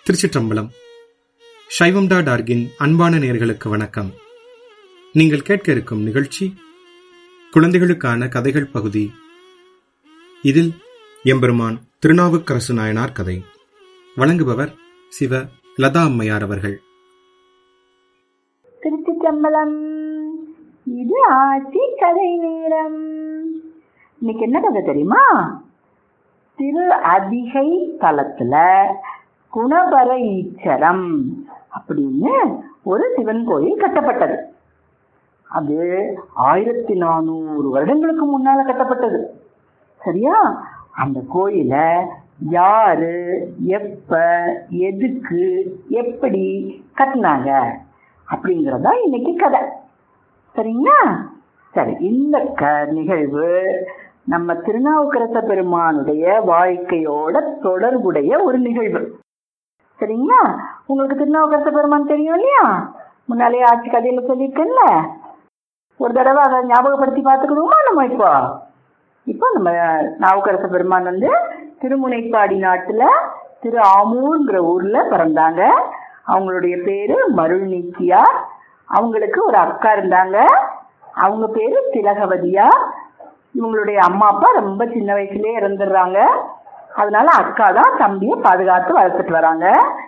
திருச்சிற்றம்பலம் சைவம் டாட் ஆர்கின் அன்பான நேர்களுக்கு வணக்கம் நீங்கள் கேட்க இருக்கும் நிகழ்ச்சி குழந்தைகளுக்கான கதைகள் பகுதி இதில் எம்பெருமான் திருநாவுக்கரசு நாயனார் கதை வழங்குபவர் சிவ லதா அம்மையார் அவர்கள் திருச்சிற்றம்பலம் இது ஆட்சி கதை நேரம் இன்னைக்கு என்ன கதை தெரியுமா திரு அதிகை தலத்துல குணபர ஈச்சரம் அப்படின்னு ஒரு சிவன் கோயில் கட்டப்பட்டது அது ஆயிரத்தி நானூறு வருடங்களுக்கு முன்னால கட்டப்பட்டது சரியா அந்த கோயில யாரு எப்ப எதுக்கு எப்படி கட்டினாங்க அப்படிங்கறதா இன்னைக்கு கதை சரிங்களா சரி இந்த க நிகழ்வு நம்ம திருநாவுக்கரச பெருமானுடைய வாழ்க்கையோட தொடர்புடைய ஒரு நிகழ்வு சரிங்களா உங்களுக்கு திருநாவுக்கரச பெருமான் தெரியும் இல்லையா முன்னாலே ஆட்சி கதையில சொல்லியிருக்கேன்ல ஒரு தடவை அதை ஞாபகப்படுத்தி பார்த்துக்கிடுவோமா நம்ம இப்போ இப்போ நம்ம நாவுக்கரச பெருமான் வந்து திருமுனைப்பாடி நாட்டுல திரு ஆமூர்ங்கிற ஊர்ல பிறந்தாங்க அவங்களுடைய பேரு மருள் நீக்கியார் அவங்களுக்கு ஒரு அக்கா இருந்தாங்க அவங்க பேரு திலகவதியா இவங்களுடைய அம்மா அப்பா ரொம்ப சின்ன வயசுலயே இறந்துடுறாங்க அதனால அக்கா தான் தம்பியை பாதுகாத்து வளர்த்துட்டு வராங்க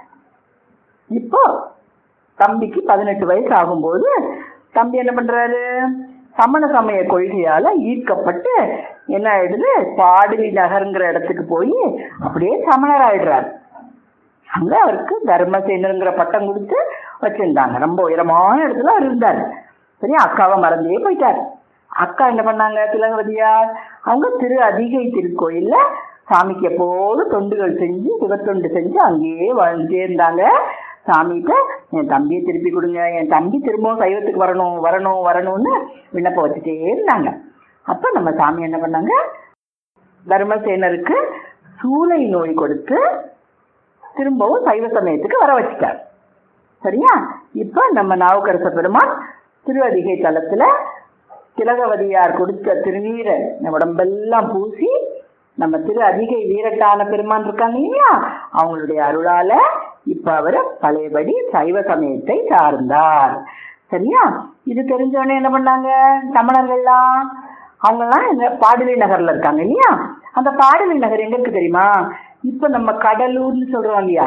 இப்போ தம்பிக்கு பதினெட்டு வயசு ஆகும்போது தம்பி என்ன பண்றாரு சமண சமய கொள்கையால ஈர்க்கப்பட்டு என்ன ஆயிடுது பாடலி நகருங்கிற இடத்துக்கு போய் அப்படியே சமணர் ஆயிடுறாரு அங்க அவருக்கு தர்மசேனருங்கிற பட்டம் கொடுத்து வச்சிருந்தாங்க ரொம்ப உயரமான இடத்துல அவர் இருந்தார் சரி அக்காவை மறந்தே போயிட்டார் அக்கா என்ன பண்ணாங்க திலகவதியார் அவங்க திரு அதிகை திருக்கோயில்ல சாமிக்கு எப்போதும் தொண்டுகள் செஞ்சு சிவத்தொண்டு செஞ்சு அங்கேயே வாழ்ந்துட்டே இருந்தாங்க சாமிகிட்ட என் தம்பியை திருப்பி கொடுங்க என் தம்பி திரும்பவும் சைவத்துக்கு வரணும் வரணும் வரணும்னு விண்ணப்பம் வச்சுட்டே இருந்தாங்க அப்ப நம்ம சாமி என்ன பண்ணாங்க தர்மசேனருக்கு சூளை நோய் கொடுத்து திரும்பவும் சைவ சமயத்துக்கு வர வச்சுட்டார் சரியா இப்ப நம்ம நாவுக்கரச பெருமான் திருவதிகை தலத்துல திலகவதியார் கொடுத்த திருநீரை உடம்பெல்லாம் பூசி நம்ம திரு அதிகை வீரட்டான பெருமான் இருக்காங்க இல்லையா அவங்களுடைய அருளால இப்ப அவர் பழையபடி சைவ சமயத்தை சார்ந்தார் சரியா இது தெரிஞ்சவொடனே என்ன பண்ணாங்க தமிழர்கள்லாம் அவங்கெல்லாம் இந்த பாடலி நகர்ல இருக்காங்க இல்லையா அந்த பாடலி நகர் எங்க இருக்கு தெரியுமா இப்ப நம்ம கடலூர்னு சொல்றோம் இல்லையா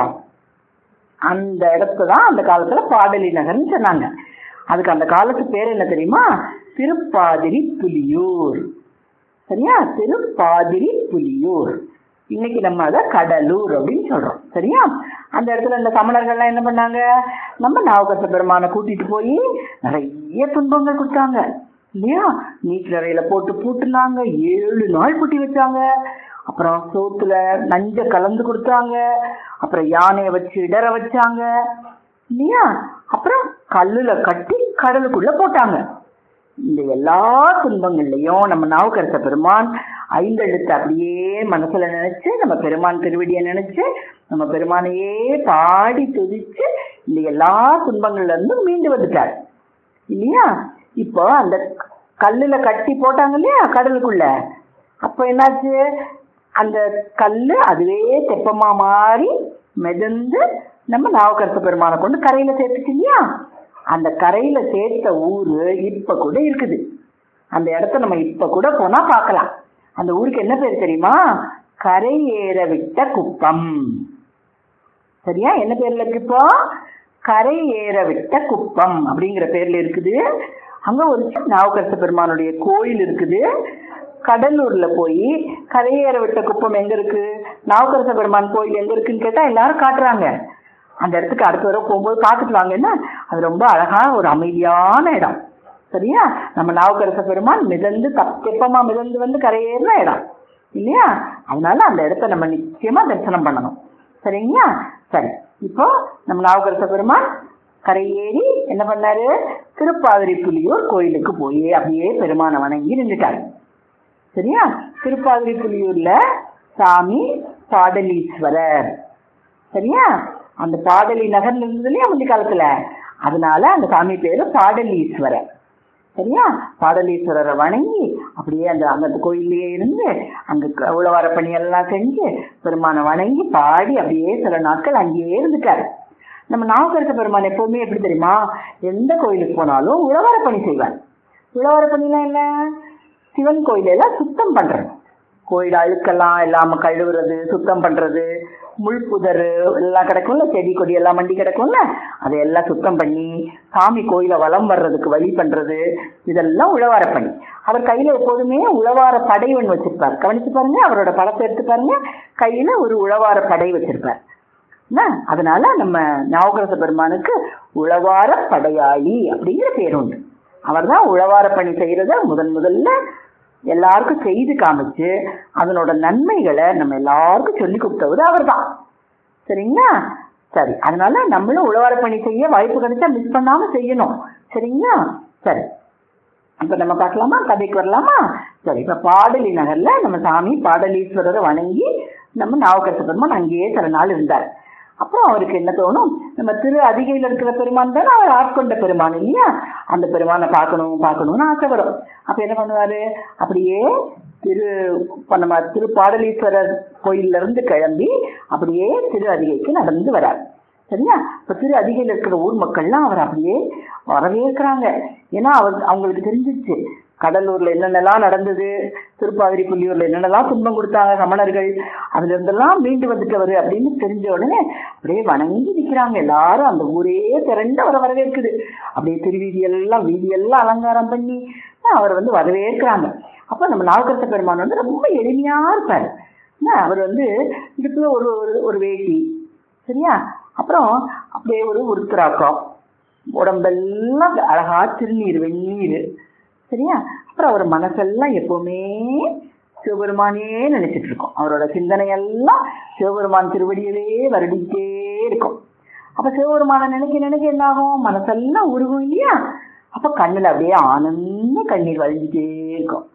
அந்த இடத்த தான் அந்த காலத்துல பாடலி நகர்னு சொன்னாங்க அதுக்கு அந்த காலத்து பேர் என்ன தெரியுமா திருப்பாதிரி புலியூர் சரியா திருப்பாதிரி புலியூர் இன்னைக்கு நம்ம அதை கடலூர் அப்படின்னு சொல்றோம் சரியா அந்த இடத்துல இந்த தமிழர்கள்லாம் என்ன பண்ணாங்க நம்ம நாவுக்கரச பெருமானை கூட்டிட்டு போய் நிறைய துன்பங்கள் கொடுத்தாங்க இல்லையா நீட் நிறையில போட்டு பூட்டுனாங்க ஏழு நாள் பூட்டி வச்சாங்க அப்புறம் சோத்துல நஞ்ச கலந்து கொடுத்தாங்க அப்புறம் யானையை வச்சு இடற வச்சாங்க இல்லையா அப்புறம் கல்லுல கட்டி கடலுக்குள்ள போட்டாங்க இந்த எல்லா துன்பங்கள்லயும் நம்ம நாவுக்கரச பெருமான் ஐந்தெழுத்து அப்படியே மனசுல நினைச்சு நம்ம பெருமான் திருவடியை நினைச்சு நம்ம பெருமானையே பாடி துதிச்சு இந்த எல்லா துன்பங்கள்ல இருந்து மீண்டு வந்துட்டார் இல்லையா இப்போ அந்த கல்லுல கட்டி போட்டாங்க இல்லையா கடலுக்குள்ள அப்ப என்னாச்சு அந்த கல்லு அதுவே தெப்பமா மாறி மிதந்து நம்ம நாவுக்கரச பெருமானை கொண்டு கரையில சேர்த்துச்சு இல்லையா அந்த கரையில சேர்த்த ஊரு இப்ப கூட இருக்குது அந்த இடத்த நம்ம இப்ப கூட போனா பார்க்கலாம் அந்த ஊருக்கு என்ன பேர் தெரியுமா கரை ஏற விட்ட குப்பம் சரியா என்ன பேர்ல இருக்கு இப்போ கரை ஏற விட்ட குப்பம் அப்படிங்கிற பேர்ல இருக்குது அங்க ஒரு நாவுக்கரச பெருமானுடைய கோயில் இருக்குது கடலூர்ல போய் கரையேற விட்ட குப்பம் எங்க இருக்கு நாவுக்கரச பெருமான் கோயில் எங்க இருக்குன்னு கேட்டா எல்லாரும் காட்டுறாங்க அந்த இடத்துக்கு அடுத்த தடவை போகும்போது பார்த்துட்டு வாங்கன்னா அது ரொம்ப அழகான ஒரு அமைதியான இடம் சரியா நம்ம நாவுக்கரச பெருமான் மிதந்து தெப்பமா மிதந்து வந்து கரையேறின இடம் இல்லையா அதனால அந்த இடத்த நம்ம நிச்சயமா தரிசனம் பண்ணணும் சரிங்களா சரி இப்போ நம்ம நாவுக்கரச பெருமான் கரையேறி என்ன பண்ணாரு திருப்பாதிரி புலியூர் கோயிலுக்கு போய் அப்படியே பெருமானை வணங்கி நின்றுட்டாரு சரியா திருப்பாதிரி புலியூர்ல சாமி பாடலீஸ்வரர் சரியா அந்த பாடலி நகர்ல இருந்தது இல்லையா முந்தைய காலத்துல அதனால அந்த சாமி பேரு பாடலீஸ்வரர் சரியா பாடலீஸ்வரரை வணங்கி அப்படியே அந்த அந்த கோயிலே இருந்து அங்க க- உழவார பணி எல்லாம் செஞ்சு பெருமானை வணங்கி பாடி அப்படியே சில நாட்கள் அங்கேயே இருந்துட்டாரு நம்ம நாவுக்கரச பெருமான் எப்பவுமே எப்படி தெரியுமா எந்த கோயிலுக்கு போனாலும் உழவார பணி செய்வார் உழவார பணினா என்ன சிவன் கோயிலெல்லாம் சுத்தம் பண்றது கோயில் அழுக்கெல்லாம் இல்லாம கழுவுறது சுத்தம் பண்றது முள் புதர் எல்லாம் கிடக்கும்ல செடி கொடி எல்லாம் மண்டி கிடக்கும்ல அதையெல்லாம் சுத்தம் பண்ணி சாமி கோயிலை வலம் வர்றதுக்கு வழி பண்றது இதெல்லாம் உழவார பணி அவர் கையில எப்போதுமே உழவார படை ஒன்று வச்சிருப்பார் கவனிச்சு பாருங்க அவரோட படத்தை எடுத்து பாருங்க கையில ஒரு உழவார படை வச்சிருப்பார் என்ன? அதனால நம்ம ஞாபகரச பெருமானுக்கு உழவார படையாளி அப்படிங்கிற பேர் உண்டு அவர்தான் உழவார பணி செய்யறத முதன் முதல்ல எல்லாருக்கும் செய்து காமிச்சு அதனோட நன்மைகளை நம்ம எல்லாருக்கும் சொல்லி கொடுத்தவர் அவர்தான் சரிங்களா சரி அதனால நம்மளும் உழவார பணி செய்ய வாய்ப்பு கிடைச்சா மிஸ் பண்ணாம செய்யணும் சரிங்களா சரி இப்ப நம்ம பார்க்கலாமா கதைக்கு வரலாமா சரி இப்ப பாடலி நகர்ல நம்ம சாமி பாடலீஸ்வரரை வணங்கி நம்ம நாவுக்கரச பெருமான் அங்கேயே சில நாள் இருந்தார் அப்புறம் அவருக்கு என்ன தோணும் நம்ம திரு அதிகையில் இருக்கிற பெருமான் தானே அவர் ஆட்கொண்ட பெருமான் இல்லையா அந்த பெருமானை பார்க்கணும் பார்க்கணும்னு ஆசை வரும் அப்ப என்ன பண்ணுவாரு அப்படியே திரு இப்ப நம்ம திரு பாடலீஸ்வரர் கோயில்ல இருந்து கிளம்பி அப்படியே திரு அதிகைக்கு நடந்து வரார் சரியா இப்ப திரு அதிகையில் இருக்கிற ஊர் மக்கள்லாம் அவர் அப்படியே வரவேற்கிறாங்க ஏன்னா அவர் அவங்களுக்கு தெரிஞ்சிச்சு கடலூர்ல என்னென்னலாம் நடந்தது திருப்பாதிரி புள்ளியூர்ல என்னென்னலாம் துன்பம் கொடுத்தாங்க சமணர்கள் அதுல இருந்தெல்லாம் மீண்டு வந்துட்டவர் அப்படின்னு தெரிஞ்ச உடனே அப்படியே வணங்கி நிக்கிறாங்க எல்லாரும் அந்த ஊரே திரண்டு அவரை வரவேற்குது அப்படியே திருவீதி எல்லாம் வீதி எல்லாம் அலங்காரம் பண்ணி அவர் வந்து வரவேற்கிறாங்க அப்ப நம்ம நாவுக்கரச பெருமான் வந்து ரொம்ப எளிமையா இருப்பார் என்ன, அவர் வந்து இடுப்புல ஒரு ஒரு- ஒரு வேட்டி சரியா அப்புறம் அப்படியே ஒரு உருத்திராக்கம் உடம்பெல்லாம் அழகா திருநீர் வெந்நீர் சரியா அப்புறம் அவர் மனசெல்லாம் எப்பவுமே சிவபெருமானே நினைச்சிட்டு இருக்கும் அவரோட சிந்தனை எல்லாம் சிவபெருமான் திருவடியவே வருடிக்கிட்டே இருக்கும் அப்ப சிவபெருமானை நினைக்க நினைக்க என்ன ஆகும் மனசெல்லாம் உருகும் இல்லையா அப்ப கண்ணுல அப்படியே ஆனந்த கண்ணீர் வழிஞ்சிட்டே இருக்கும்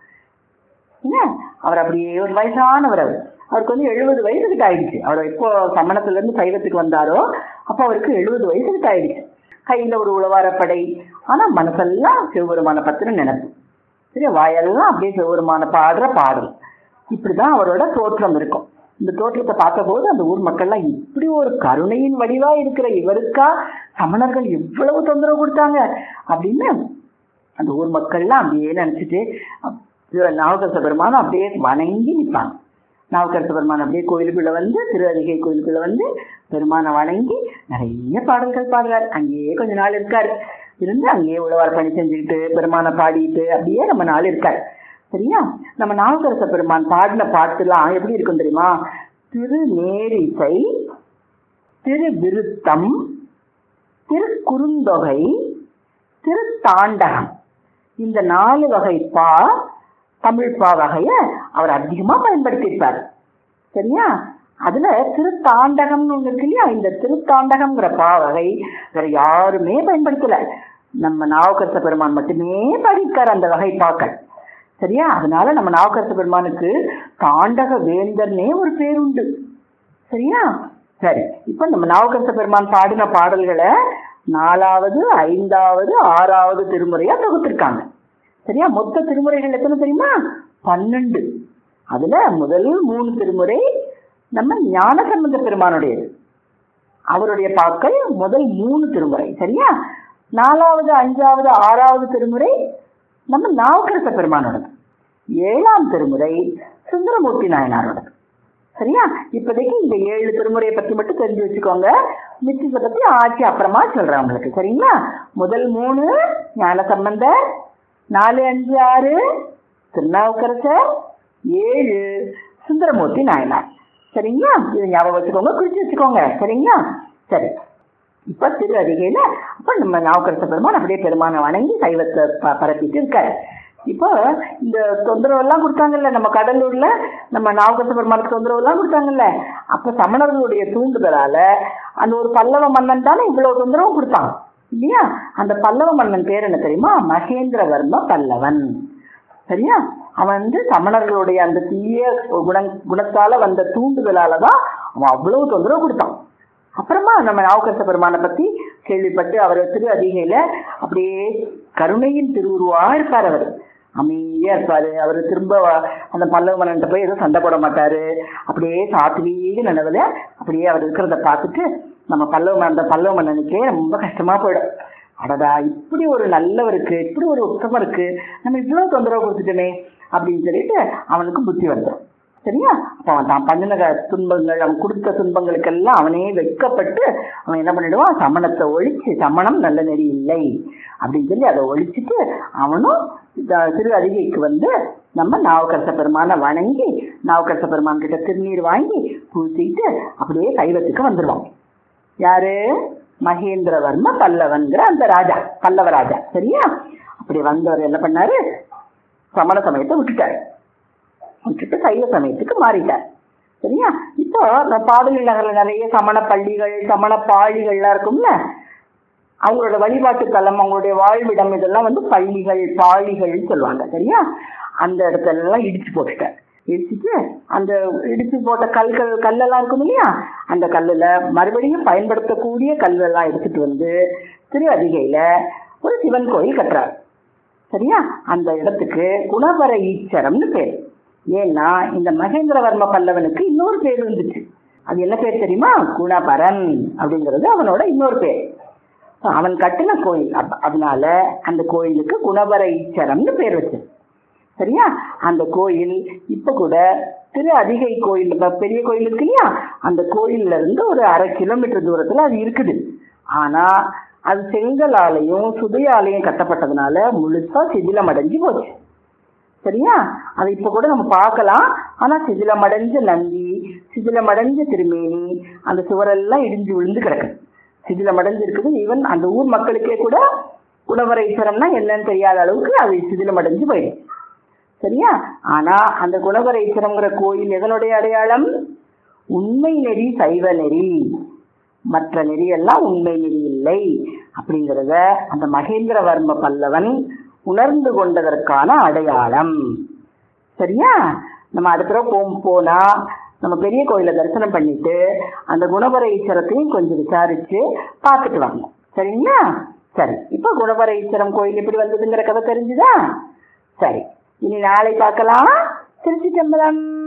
என்ன அவர் அப்படியே ஒரு வயசானவர் அவர் அவருக்கு வந்து எழுபது வயசுக்கிட்ட ஆயிடுச்சு அவர் எப்போ சமணத்துல இருந்து சைவத்துக்கு வந்தாரோ அப்போ அவருக்கு எழுபது வயசுக்கிட்ட ஆயிடுச்சு கையில ஒரு உழவாரப்படை ஆனா மனசெல்லாம் சிவபெருமான பத்தின நினைப்பு சரியா வாயெல்லாம் அப்படியே சிவபெருமான பாடுற பாடல் இப்படிதான் அவரோட தோற்றம் இருக்கும் இந்த தோற்றத்தை பார்த்தபோது அந்த ஊர் மக்கள்லாம் இப்படி ஒரு கருணையின் வடிவா இருக்கிற இவருக்கா சமணர்கள் எவ்வளவு தொந்தரவு கொடுத்தாங்க அப்படின்னு அந்த ஊர் மக்கள்லாம் அப்படியே நினைச்சிட்டு அப்~ இவர் நாவுக்கரச பெருமானை அப்படியே வணங்கி நிற்பாங்க நாவுக்கரச பெருமான் அப்படியே கோயிலுக்குள்ள வந்து திரு அதிகை கோயிலுக்குள்ள வந்து பெருமானை வணங்கி நிறைய பாடல்கள் பாடுறார் அங்கேயே கொஞ்ச நாள் இருக்காரு இருந்து அங்கேயே உழவார் பணி செஞ்சுக்கிட்டு பெருமானை பாடிட்டு அப்படியே நம்ம நாள் இருக்காரு சரியா நம்ம நாவுக்கரச பெருமான் பாடின பாட்டுலாம் எப்படி இருக்கும் தெரியுமா திரு நேரிசை திரு விருத்தம் திரு குறுந்தொகை திரு தாண்டகம் இந்த நாலு வகை பா தமிழ் பா வகைய அவர் அதிகமா பயன்படுத்தியிருப்பார் சரியா அதுல திருத்தாண்டகம்னு ஒண்ணு இருக்கு இல்லையா இந்த திருத்தாண்டகம்ங்கிற பா வகை வேற யாருமே பயன்படுத்தல நம்ம நாவுக்கரச பெருமான் மட்டுமே பாடியிருக்காரு அந்த வகை பாக்கள் சரியா அதனால நம்ம நாவுக்கரச பெருமானுக்கு தாண்டக வேந்தர்னே ஒரு பேர் உண்டு சரியா சரி இப்ப நம்ம நாவுக்கரச பெருமான் பாடின பாடல்களை நாலாவது ஐந்தாவது ஆறாவது திருமுறையா தொகுத்திருக்காங்க சரியா மொத்த திருமுறைகள் எத்தனை தெரியுமா பன்னெண்டு அதுல முதல் மூணு திருமுறை நம்ம ஞானசம்பந்த பெருமானுடையது அவருடைய பாக்கள் முதல் மூணு திருமுறை சரியா நாலாவது அஞ்சாவது ஆறாவது திருமுறை நம்ம நாவுக்கரச பெருமானோடது ஏழாம் திருமுறை சுந்தரமூர்த்தி நாயனாரோடது சரியா இப்போதைக்கு இந்த ஏழு திருமுறையை பத்தி மட்டும் தெரிஞ்சு வச்சுக்கோங்க மிச்சத்தை பத்தி ஆட்சி அப்புறமா சொல்றேன் உங்களுக்கு சரிங்களா முதல் மூணு ஞான சம்பந்தர் நாலு அஞ்சு ஆறு திருநாவுக்கரசர் ஏழு சுந்தரமூர்த்தி நாயனார் சரிங்களா இது ஞாபகம் வச்சுக்கோங்க குறிச்சு வச்சுக்கோங்க சரிங்களா சரி இப்ப திரு அதிகையில அப்ப நம்ம நாவுக்கரச பெருமான் அப்படியே பெருமானை வணங்கி சைவத்தை ப- பரப்பிட்டு இருக்காரு இப்போ இந்த தொந்தரவு எல்லாம் கொடுத்தாங்கல்ல நம்ம கடலூர்ல நம்ம நாவுக்கரச பெருமானுக்கு தொந்தரவு எல்லாம் கொடுத்தாங்கல்ல அப்ப சமணர்களுடைய தூண்டுதலால அந்த ஒரு பல்லவ மன்னன் தானே இவ்வளவு தொந்தரவு கொடுத்தான் இல்லையா அந்த பல்லவ மன்னன் பேர் என்ன தெரியுமா மகேந்திரவர்ம பல்லவன் சரியா அவன் வந்து சமணர்களுடைய அந்த தீய குண குணத்தால வந்த தூண்டுதலால தான் அவன் அவ்வளவு தொந்தரவு கொடுத்தான் அப்புறமா நம்ம நாவுக்கரச பெருமானை பத்தி கேள்விப்பட்டு அவர் திரு அதிகையில அப்படியே கருணையின் திருவுருவா இருப்பார் அவர் அமைதியா இருப்பாரு அவர் திரும்ப வ- அந்த பல்லவ மன்னன்ட்ட போய் எதுவும் சண்டை போட மாட்டாரு அப்படியே சாத்வீக நினைவுல அப்படியே அவர் இருக்கிறத பார்த்துட்டு நம்ம பல்லவ மன்னன் அந்த பல்லவ மன்னனுக்கே ரொம்ப கஷ்டமா போயிடும் அடடா இப்படி ஒரு நல்லவருக்கு இப்படி ஒரு உத்தமம் இருக்கு நம்ம இவ்வளவு தொந்தரவு கொடுத்துட்டோமே அப்படின்னு சொல்லிட்டு அவனுக்கு புத்தி வந்துடும் சரியா அப்ப அவன் தான் பண்ணின க- துன்பங்கள் அவன் கொடுத்த துன்பங்களுக்கெல்லாம் அவனே வெட்கப்பட்டு அவன் என்ன பண்ணிடுவான் சமணத்தை ஒழிச்சு சமணம் நல்ல நெறி இல்லை அப்படின்னு சொல்லி அதை ஒழிச்சிட்டு அவனும் இந்த திரு அதிகைக்கு வந்து நம்ம நாவுக்கரச பெருமானை வணங்கி நாவுக்கரச பெருமான் கிட்ட திருநீர் வாங்கி பூசிட்டு அப்படியே கைவத்துக்கு வந்துடுவான் யாரு மகேந்திரவர்ம பல்லவன்கிற அந்த ராஜா பல்லவ ராஜா சரியா அப்படி வந்தவர் என்ன பண்ணாரு சமண சமயத்தை விட்டுட்டாரு விட்டுட்டு சைவ சமயத்துக்கு மாறிட்டார் சரியா இப்போ இந்த பாடலி நகர்ல நிறைய சமண பள்ளிகள் சமண பாழிகள்லாம் இருக்கும்ல அவங்களோட வழிபாட்டு தலம் அவங்களுடைய வாழ்விடம் இதெல்லாம் வந்து பள்ளிகள் பாழிகள்னு சொல்லுவாங்க சரியா அந்த இடத்துல எல்லாம் இடிச்சு போட்டுட்டார் இடிச்சுட்டு அந்த இடிச்சு போட்ட கல்கள் கல்லெல்லாம் இருக்கும் இல்லையா அந்த கல்லுல மறுபடியும் பயன்படுத்தக்கூடிய கல்லெல்லாம் எடுத்துட்டு வந்து திரு அதிகையில ஒரு சிவன் கோயில் கட்டுறாரு சரியா அந்த இடத்துக்கு குணபர ஈச்சரம்னு பேர் ஏன்னா இந்த மகேந்திரவர்ம பல்லவனுக்கு இன்னொரு பேர் இருந்துச்சு அது என்ன பேர் தெரியுமா குணபரன் அப்படிங்கிறது அவனோட இன்னொரு பேர் அவன் கட்டின கோயில் அப்ப- அதனால அந்த கோயிலுக்கு குணபர ஈச்சரம்னு பேர் வச்சு சரியா அந்த கோயில் இப்ப கூட திரு அதிகை கோயில் இப்ப பெரிய கோயில் இருக்கு இல்லையா அந்த கோயில்ல இருந்து ஒரு அரை கிலோமீட்டர் தூரத்துல அது இருக்குது ஆனா அது செங்கலாலையும் சுதையாலையும் கட்டப்பட்டதுனால முழுசா சிதிலம் அடைஞ்சு போச்சு சரியா அதை இப்ப கூட நம்ம பார்க்கலாம் ஆனா சிதிலமடைஞ்ச நந்தி சிதிலமடைஞ்ச திருமேனி அந்த சுவரெல்லாம் இடிஞ்சு விழுந்து கிடக்கு சிதிலமடைஞ்சு இருக்குது ஈவன் அந்த ஊர் மக்களுக்கே கூட குணவரைஸ்வரம்னா என்னன்னு தெரியாத அளவுக்கு அது சிதிலமடைஞ்சு போயிடுச்சு சரியா ஆனா அந்த குணவரைஸ்வரம்ங்கிற கோயில் எதனுடைய அடையாளம் உண்மை நெறி சைவ நெறி மற்ற நெறியெல்லாம் உண்மை நெறி இல்லை அப்படிங்கிறத அந்த மகேந்திரவர்ம பல்லவன் உணர்ந்து கொண்டதற்கான அடையாளம் சரியா நம்ம அடுத்த தடவை போ போனா நம்ம பெரிய கோயிலை தரிசனம் பண்ணிட்டு அந்த குணபர ஈஸ்வரத்தையும் கொஞ்சம் விசாரிச்சு பார்த்துட்டு வாங்க சரிங்களா சரி இப்போ குணபர ஈஸ்வரம் கோயில் எப்படி வந்ததுங்கிற கதை தெரிஞ்சுதா சரி இனி நாளை பார்க்கலாம் திருச்சி சம்பளம்